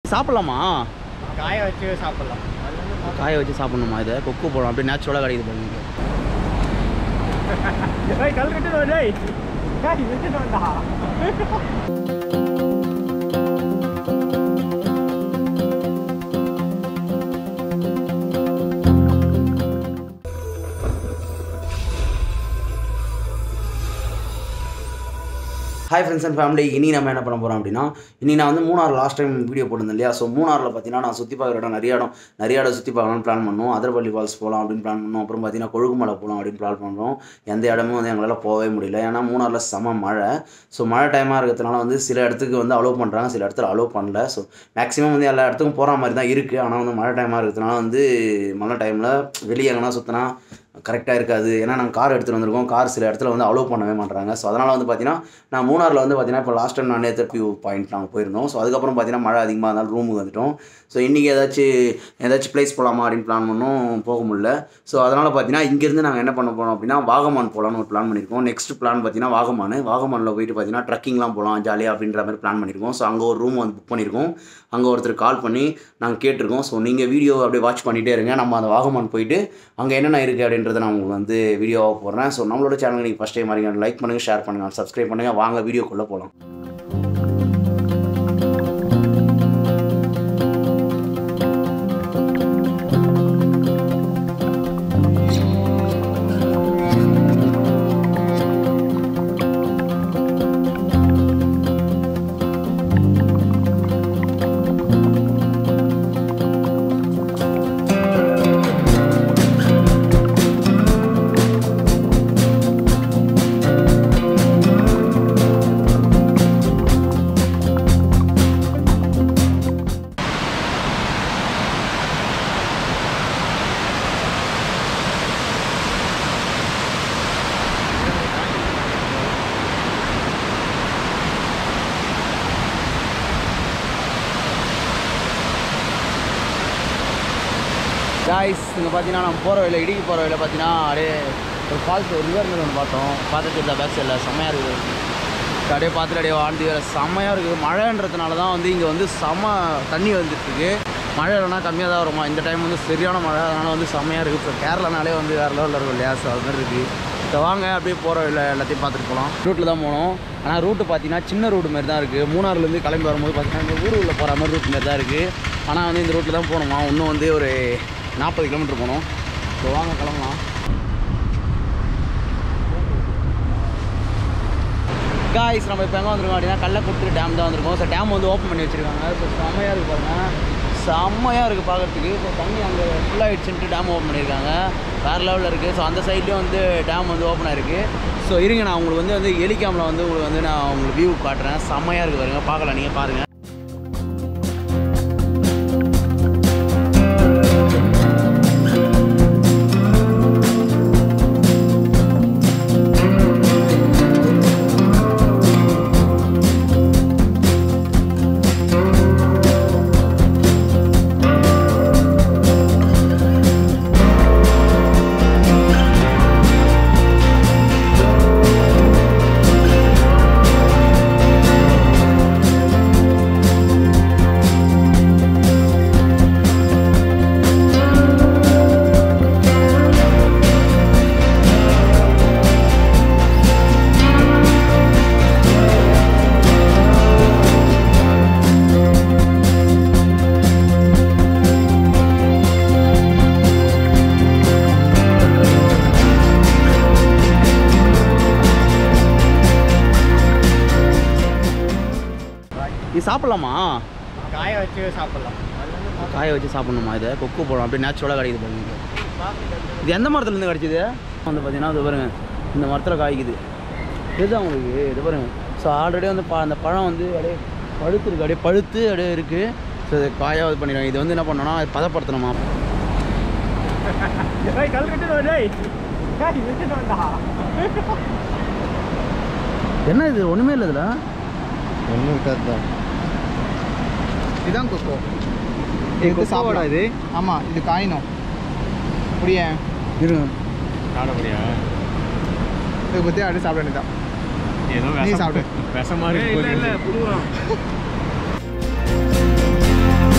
சாப்பிட்லாமா காய வச்சு சாப்பிடலாம் காய வச்சு சாப்பிடணுமா இதை கொக்கு போடும் அப்படியே நேச்சுரலாக கிடைக்குது பாருங்க ஏய் கல் கட்டு டேய் டேய் விட்டுட்டோம்டா ஹாய் ஃப்ரெண்ட்ஸ் அண்ட் ஃபேமிலி இனி நம்ம என்ன பண்ண போகிறோம் அப்படின்னா இனி நான் வந்து மூணார் லாஸ்ட் டைம் வீடியோ போட்டிருந்தேன் இல்லையா ஸோ மூணாரில் பார்த்தீங்கன்னா நான் சுற்றி பார்க்குற இடம் நிறைய இடம் நிறைய இடம் சுற்றி பார்க்கலாம்னு பிளான் பண்ணோம் அதர்பள்ளி ஃபால்ஸ் போகலாம் அப்படின்னு பிளான் பண்ணோம் அப்புறம் பார்த்தீங்கன்னா கொழுகுமலை போகலாம் அப்படின்னு பிளான் பண்ணுறோம் எந்த இடமும் வந்து எங்களால் போகவே முடியல ஏன்னா மூணாரில் செம மழை ஸோ மழை டைமாக இருக்கிறதுனால வந்து சில இடத்துக்கு வந்து அலோவ் பண்ணுறாங்க சில இடத்துல அலோவ் பண்ணல ஸோ மேக்ஸிமம் வந்து எல்லா இடத்துக்கும் போகிற மாதிரி தான் இருக்குது ஆனால் வந்து மழை டைமாக இருக்கிறதுனால வந்து மழை டைமில் வெளியே எங்கன்னா சுற்றினா கரெக்டாக இருக்காது ஏன்னா நாங்கள் கார் எடுத்துகிட்டு வந்திருக்கோம் கார் சில இடத்துல வந்து அலோவ் பண்ணவே மாட்டாங்க ஸோ அதனால் வந்து பார்த்தீங்கன்னா நான் மூணாரில் வந்து பார்த்தீங்கன்னா இப்போ லாஸ்ட் டைம் நான் நேற்று வியூ பாயிண்ட் நாங்கள் போயிருந்தோம் ஸோ அதுக்கப்புறம் பார்த்தீங்கன்னா மழை அதிகமாக இருந்தாலும் ரூமுக்கு வந்துட்டோம் ஸோ இன்றைக்கி ஏதாச்சும் ஏதாச்சும் ப்ளேஸ் போகலாமா அப்படின்னு பிளான் பண்ணோம் போக முடியல ஸோ அதனால் பார்த்தீங்கன்னா இங்கேருந்து நாங்கள் என்ன பண்ண போகிறோம் அப்படின்னா வாகமான் போகலான்னு ஒரு பிளான் பண்ணியிருக்கோம் நெக்ஸ்ட் பிளான் பார்த்தீங்கன்னா வாகமான் வாகமானில் போயிட்டு பார்த்தீங்கன்னா ட்ரக்கிங்லாம் போகலாம் ஜாலியாக அப்படின்ற மாதிரி பிளான் பண்ணியிருக்கோம் ஸோ அங்கே ஒரு ரூம் வந்து புக் பண்ணியிருக்கோம் அங்கே ஒருத்தர் கால் பண்ணி நாங்கள் கேட்டிருக்கோம் ஸோ நீங்கள் வீடியோ அப்படியே வாட்ச் பண்ணிகிட்டே இருங்க நம்ம அந்த வாகமான் போயிட்டு அங்கே என்னென்ன இருக்குது அப்படின்றத நான் உங்களுக்கு வந்து வீடியோவாக போடுறேன் ஸோ நம்மளோட சேனல் நீங்கள் ஃபஸ்ட் டைம் வரீங்க லைக் பண்ணுங்கள் ஷேர் பண்ணுங்கள் சப்ஸ்கிரைப் பண்ணுங்கள் வாங்க வீடியோக்குள்ளே போகலாம் காய்ஸ் இங்கே பார்த்தீங்கன்னா நம்ம போகிற வழியில் இடிக்கு போகிற வழியில் பார்த்தீங்கன்னா அப்படியே ஒரு ஃபால்ஸ் ஒரு ரிவர் ஒன்று பார்த்தோம் பார்த்துட்டு இருந்தா பேக் சைடில் செம்மையாக இருக்குது அப்படியே பார்த்துட்டு அப்படியே வாழ்ந்து வேறு செம்மையாக இருக்குது மழைன்றதுனால தான் வந்து இங்கே வந்து செம்ம தண்ணி வந்துட்டுருக்கு மழை இல்லைனா கம்மியாக தான் வருமா இந்த டைம் வந்து சரியான மழை அதனால் வந்து செம்மையாக இருக்குது இப்போ கேரளானாலே வந்து வேறு லெவலில் இருக்கும் இல்லையா ஸோ அது மாதிரி இருக்குது இப்போ வாங்க அப்படியே போகிற வழியில் எல்லாத்தையும் பார்த்துட்டு போகலாம் ரூட்டில் தான் போனோம் ஆனால் ரூட்டு பார்த்தீங்கன்னா சின்ன ரூட்டு மாதிரி தான் இருக்குது மூணாறுலேருந்து கிளம்பி வரும்போது பார்த்தீங்கன்னா இந்த ஊர் உள்ள போகிற மாதிரி ரூட் மாதிரி தான் இருக்குது ஆனால் வந்து இந்த ரூட்டில் தான் போகணுமா இன்னும் வந்து ஒரு நாற்பது கிலோமீட்டர் போகணும் ஸோ வாங்க கிளம்பலாம் காய்ஸ் நம்ம இப்போ எங்கே வந்திருக்கோம் அப்படின்னா கள்ளக்குட்டு டேம் தான் வந்திருக்கோம் ஸோ டேம் வந்து ஓப்பன் பண்ணி வச்சுருக்காங்க ஸோ செம்மையாக இருக்குது பாருங்கள் செம்மையாக இருக்குது பார்க்குறதுக்கு ஸோ தண்ணி அங்கே ஃபுல்லாகிடுச்சுன்ட்டு டேம் ஓப்பன் பண்ணியிருக்காங்க வேறு லெவலில் இருக்குது ஸோ அந்த சைட்லேயும் வந்து டேம் வந்து ஓப்பன் ஆயிருக்கு ஸோ இருங்க நான் உங்களுக்கு வந்து வந்து எலிகாமில் வந்து உங்களுக்கு வந்து நான் உங்களுக்கு வியூ காட்டுறேன் செம்மையாக இருக்குது பாருங்க பார்க்கலாம் நீங்கள் பாருங்கள் இது சாப்பிட்லாமா காய வச்சு சாப்பிடலாம் காய வச்சு சாப்பிடணுமா இதை கொக்கு போடும் அப்படியே நேச்சுரலாக கிடைக்குது பாருங்க இது எந்த மரத்துலேருந்து கிடச்சிது வந்து பார்த்தீங்கன்னா அது பாருங்க இந்த மரத்தில் காய்க்குது இதுதான் உங்களுக்கு இது பாருங்க ஸோ ஆல்ரெடி வந்து ப அந்த பழம் வந்து அப்படியே பழுத்துருக்கு அப்படியே பழுத்து அப்படியே இருக்குது ஸோ இது காயாக இது பண்ணிடுவாங்க இது வந்து என்ன பண்ணணும்னா அது பதப்படுத்தணுமா ஏய் கல் கட்டு டேய் டேய் விட்டுட்டோம்டா என்ன இது ஒன்றுமே இல்லை இதில் ஒன்றும் இருக்காது தான் இதுதான் கொக்கோ இது கொக்கோவோட சாப்பிடலாம். இது ஆமாம் இது காயினும் புரிய இருங்க சாப்பிடப்படியா இதை பற்றி அப்படியே சாப்பிட வேண்டியதான் ஏதோ நீ விஷம் சாப்பிடு. விஷமா இருக்கு இல்லை இல்லை புழுவம்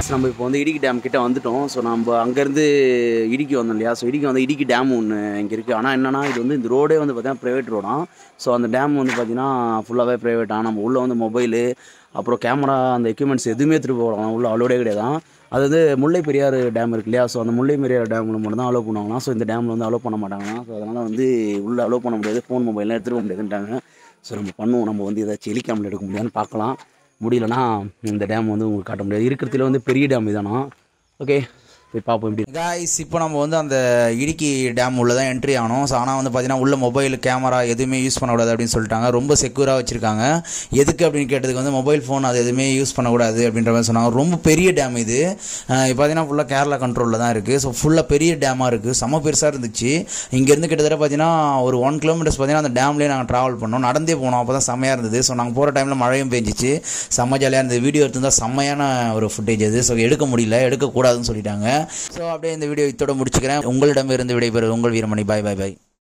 கைஸ் நம்ம இப்போ வந்து இடுக்கி டேம் கிட்ட வந்துட்டோம் ஸோ நம்ம அங்கேருந்து இடுக்கி வந்தோம் இல்லையா ஸோ இடுக்கி வந்து இடுக்கி டேம் ஒன்று இங்கே இருக்குது ஆனால் என்னன்னா இது வந்து இந்த ரோடே வந்து பார்த்தீங்கன்னா ப்ரைவேட் ரோடாம் ஸோ அந்த டேம் வந்து பார்த்தீங்கன்னா ஃபுல்லாகவே ப்ரைவேட்டாக நம்ம உள்ளே வந்து மொபைலு அப்புறம் கேமரா அந்த எக்யூப்மெண்ட்ஸ் எதுவுமே திருப்பி போகலாம் உள்ள அலோடே கிடையாதான் அது வந்து முல்லை பெரியாறு டேம் இருக்கு இல்லையா ஸோ அந்த முல்லை பெரியாறு டேமில் மட்டும் தான் அலோவ் பண்ணுவாங்களாம் ஸோ இந்த டேமில் வந்து அலோவ் பண்ண மாட்டாங்களாம் ஸோ அதனால் வந்து உள்ளே அலோவ் பண்ண முடியாது ஃபோன் மொபைல்லாம் எடுத்துகிட்டு போக முடியாதுன்ட்டாங்க ஸோ நம்ம பண்ணுவோம் நம்ம வந்து ஏதாச்சும் ஹெலிகாமில் எடுக்க முடியாதுன்னு பார்க்கலாம் முடியலன்னா இந்த டேம் வந்து உங்களுக்கு காட்ட முடியாது இருக்கிறதுல வந்து பெரிய டேம் இதானா ஓகே போய் பார்ப்போம் எப்படி காய்ஸ் இப்போ நம்ம வந்து அந்த இடுக்கி டேம் உள்ள தான் என்ட்ரி ஆனோம் ஸோ ஆனால் வந்து பார்த்தீங்கன்னா உள்ள மொபைல் கேமரா எதுவுமே யூஸ் பண்ணக்கூடாது அப்படின்னு சொல்லிட்டாங்க ரொம்ப செக்யூராக வச்சுருக்காங்க எதுக்கு அப்படின்னு கேட்டதுக்கு வந்து மொபைல் ஃபோன் அது எதுவுமே யூஸ் பண்ணக்கூடாது அப்படின்ற மாதிரி சொன்னாங்க ரொம்ப பெரிய டேம் இது அஹ் இப்போ பார்த்தீங்கன்னா ஃபுல்லாக கேரளா கண்ட்ரோலில் தான் இருக்குது ஸோ ஃபுல்லாக பெரிய டேமாக இருக்குது செம்ம பெருசாக இருந்துச்சு இங்கேருந்து கிட்டத்தட்ட பார்த்தீங்கன்னா ஒரு ஒன் கிலோமீட்டர்ஸ் பார்த்தீங்கன்னா அந்த டேம்லேயே நாங்கள் ட்ராவல் பண்ணோம் நடந்தே போனோம் அப்போ தான் செம்மையாக இருந்தது ஸோ நாங்கள் போகிற டைமில் மழையும் பெஞ்சிச்சு செம்ம ஜாலியாக இருந்தது வீடியோ எடுத்திருந்தால் செம்மையான ஒரு ஃபுட்டேஜ் அது ஸோ எடுக்க முடியல எடுக்கக்கூடாதுன்னு சொல்லிட்டாங்க ஸோ அப்படியே இந்த வீடியோ இத்தோட முடிச்சுக்கிறேன் உங்களிடமிருந்து விடைபெறுவது உங்கள் வீரமணி பாய் பாய் பாய்